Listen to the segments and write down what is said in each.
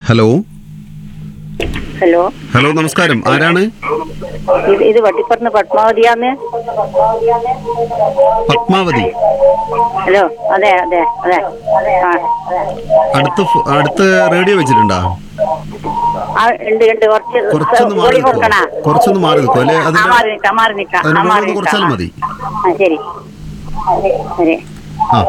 Hello hello hello നമസ്കാരം ആരാണ് ഇത് ഇത് വട്ടിപ്പുറന്ന് പത്മാവതിയാന്ന് പത്മാവതി ഹലോ അതെ അതെ അതെ ആ അടുത്ത് ഫോ- അടുത്ത് റേഡിയോ വെച്ചിട്ടുണ്ടോ ആ, ഉണ്ട് ഉണ്ട് കുറച്ച് കുറച്ചൊന്ന് മാറി പൊടി നിൽക്കുമോ കൊടുക്കണ കുറച്ചൊന്ന് മാറി നിൽക്കുമോ അല്ലെ ആ അതിന്റെ മാറി നിൽക്കാം മാറി നിൽക്കാം അതിന്റെ ആ മുകളിൽ മാറി ഒന്ന് കുറച്ചാൽ നിൽക്കാം മതി ആ ശരി ശരി ആ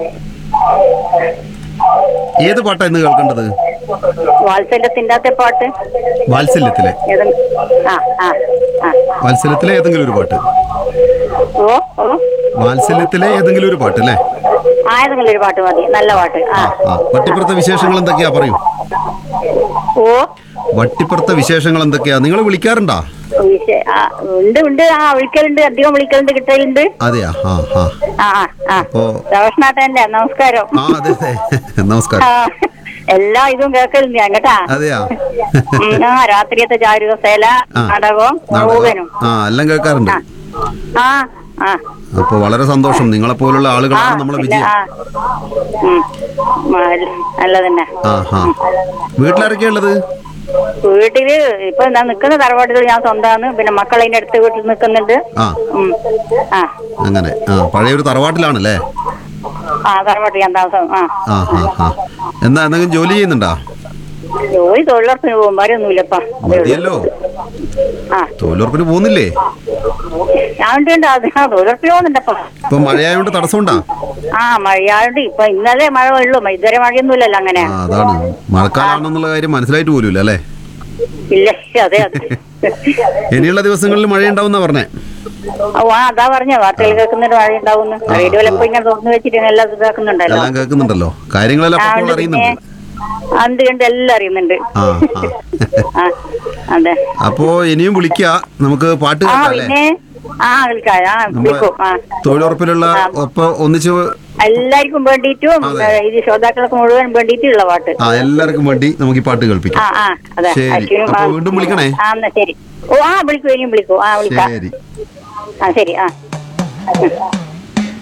ഏത് പാട്ടാ ഇന്ന് കേൾക്കേണ്ടത് വാത്സല്യത്തിന്റെ അകത്തെ പാട്ട് വാത്സല്യത്തിലെ ഏത് ആ ആ ആ വാത്സല്യത്തിലെ ഏതെങ്കിലും ഒരു പാട്ട് ഓ ഓ വാത്സല്യത്തിലെ ഏതെങ്കിലും ഒരു പാട്ട് അല്ലേ ആ ഏതെങ്കിലും ഒരു പാട്ട് മതി നല്ല പാട്ട് ആ ആ ആ വട്ടിപ്പുറത്തെ വിശേഷങ്ങൾ എന്തൊക്കെയാ പറയൂ ഓ വട്ടിപ്പുറത്തെ വിശേഷങ്ങൾ എന്തൊക്കെയാ നിങ്ങൾ വിളിക്കാറുണ്ടാ വിശേ- ആ, ഉണ്ട് ഉണ്ട് ആ വിളിക്കലുണ്ട് അധികം വിളിക്കലുണ്ട് കിട്ടലുണ്ട് അതെയാ ആ ആ ആ ആ ആ അപ്പോ രവഷ്ണാട്ടന്റെ നമസ്കാരം ആ അതെ അതെ നമസ്കാരം ആ, എല്ലാ ഇതും കേൾക്കലുണ്ട് ഞാൻ കേട്ടാ അതെയാ ഉം, ആ രാത്രിയത്തെ ചാരുകസേല ആ. നാടകവും നാടകം. മുഴുവനും ആ എല്ലാം കേൾക്കാറുണ്ട് ആ ആ ആ അപ്പൊ വളരെ സന്തോഷം നിങ്ങളെ പോലുള്ള ആ ആളുകളാണ് നമ്മളെ പിന്നെ വിജയം ആ ഉം. ആ, നല്ല തന്നെ ആ ഹാ വീട്ടിലാരൊക്കെയാ ഉള്ളത് വീട്ടില് ഇപ്പൊ ഞാൻ നിക്കുന്ന തറവാട്ടിൽ ഞാൻ സ്വന്തമാണ് പിന്നെ മക്കൾ അതിന്റെ അടുത്ത വീട്ടിൽ നിൽക്കുന്നുണ്ട് ആ ഉം. ആ അങ്ങനെ ആ പഴയ ഒരു തറവാട്ടിലാണല്ലേ ആ തറവാട്ടിൽ ഞാൻ താമസം ആ ആ ഹാ ഹാ എന്നാ എന്തെങ്കിലും ജോലി ചെയ്യുന്നുണ്ടാ ജോലി തൊഴിലുറപ്പിന് പോകുമ്പോഴൊന്നുമില്ലപ്പാ മതിയല്ലോ ആ തൊഴിലുറപ്പിന് പോകുന്നില്ലേ ഞാൻ ഉണ്ട് ഉണ്ട്. അത് ആ തൊഴിലുറപ്പിന് പോകുന്നുണ്ടപ്പാ ഇപ്പൊ മഴയായോണ്ട് തടസ്സമുണ്ടാ ആ മഴയായോണ്ട് ഇപ്പൊ ഇന്നലെ മഴ ഉള്ളൂ ഇതുവരെ മഴയൊന്നുമില്ലല്ലോ അങ്ങനെ ആ അതാണ് മഴക്കാലാണെന്നുള്ള കാര്യം മനസ്സിലായിട്ട് പോലുമില്ല അല്ലേ ഇല്ല അതെ അതെ ഇനിയുള്ള ദിവസങ്ങളിൽ മഴയുണ്ടാവുന്ന പറഞ്ഞേ ഓ ആ അതാ പറഞ്ഞ വാർത്തകൾ കേൾക്കുന്നുണ്ട് മഴ ഉണ്ടാവുന്നു റേഡിയോയിലപ്പോ ഇങ്ങനെ തുറന്നു വെച്ചിട്ട് എല്ലാം ഇതാക്കുന്നുണ്ടല്ലോ എല്ലാം കേൾക്കുന്നുണ്ടല്ലോ കാര്യങ്ങളെല്ലാം ആ അപ്പോൾ ഉണ്ട് പിന്നെ അറിയുന്നുണ്ട് ആ, ഉണ്ട് ഉണ്ട് എല്ലാം അറിയുന്നുണ്ട് ആ ആ ആ അതെ അപ്പോ ഇനിയും വിളിക്കുക നമുക്ക് പാട്ട് ആ കേൾക്കാം അല്ലേ പിന്നെ ആ വിളിക്കാം ആ നമ്മളെ വിളിക്കും ആ തൊഴിലുറപ്പിലുള്ള ഒപ്പം ഒന്നിച്ച് എല്ലാവർക്കും വേണ്ടിയിട്ടും അതെ. ഏ, ഇത് ശ്രോതാക്കൾക്ക് മുഴുവൻ വേണ്ടിയിട്ടുള്ള പാട്ട് ആ എല്ലാവർക്കും വേണ്ടി നമുക്ക് ഈ പാട്ട് ആ കേൾപ്പിക്കാം ആ അതെ ശരി. അശ്വിനും അപ്പൊ ആ, വീണ്ടും വിളിക്കണേ? ആ എന്നാ ശരി ഓ ആ വിളിക്കും ഇനിയും വിളിക്കും ആ വിളിക്കാം ശരി ആ ശരി ആ